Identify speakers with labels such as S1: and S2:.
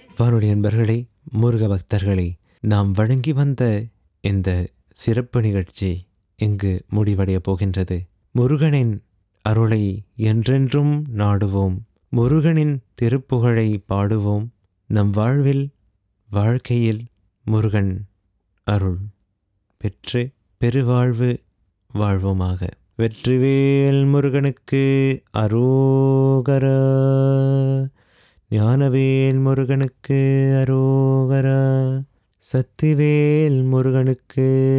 S1: வானொலி அன்பர்களே முருக பக்தர்களே நாம் வழங்கி வந்த இந்த சிறப்பு நிகழ்ச்சி இங்கு முடிவடையப் போகின்றது முருகனின் அருளை என்றென்றும் நாடுவோம் முருகனின் திருப்புகழை பாடுவோம் நம் வாழ்வில் வாழ்க்கையில் முருகன் அருள் பெற்று பெருவாழ்வு வாழ்வோமாக வெற்றிவேல் முருகனுக்கு அரோகரா ஞானவேல் முருகனுக்கு அரோகரா சக்திவேல் முருகனுக்கு